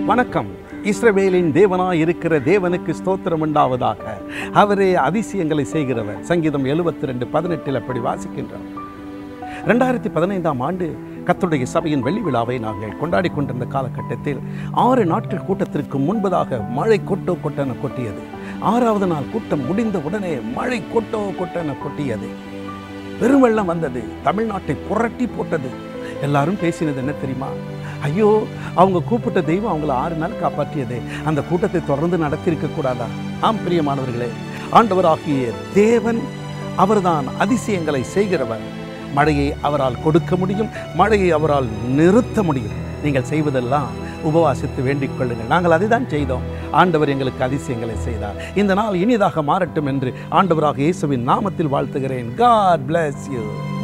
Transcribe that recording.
வணக்கம் இஸ்ரவேலின் தேவனாய் இருக்கிற தேவனுக்கு ஸ்தோத்திரம் உண்டாவதாக அவரே அதிசயங்களை செய்கிறவர் சங்கீதம் எழுபத்தி ரெண்டு பதினெட்டில் அப்படி வாசிக்கின்றனர் ரெண்டாயிரத்தி பதினைந்தாம் ஆண்டு கர்த்தருடைய சபையின் வெள்ளி விழாவை நாங்கள் கொண்டாடி கொண்டிருந்த காலகட்டத்தில் ஆறு நாட்கள் கூட்டத்திற்கு முன்பதாக மழை கொட்டோ கொட்டென கொட்டியது ஆறாவது நாள் கூட்டம் முடிந்த உடனே மழை கொட்டோ கொட்டென கொட்டியது பெருவெள்ளம் வந்தது தமிழ்நாட்டை புரட்டி போட்டது எல்லாரும் பேசினது என்ன தெரியுமா ஐயோ அவங்க கூப்பிட்ட தெய்வம் அவங்கள ஆறு நாள் காப்பாற்றியது அந்த கூட்டத்தை தொடர்ந்து நடத்தியிருக்க கூடாதா ஆம் பிரியமானவர்களே ஆண்டவராகிய தேவன் அவர்தான் அதிசயங்களை செய்கிறவர் மழையை அவரால் கொடுக்க முடியும் மழையை அவரால் நிறுத்த முடியும் நீங்கள் செய்வதெல்லாம் உபவாசித்து வேண்டிக் கொள்ளுங்கள் நாங்கள் அதை தான் செய்தோம் ஆண்டவர் எங்களுக்கு அதிசயங்களை செய்தார் இந்த நாள் இனிதாக மாறட்டும் என்று ஆண்டவராக இயேசுவின் நாமத்தில் வாழ்த்துகிறேன் காட் bless you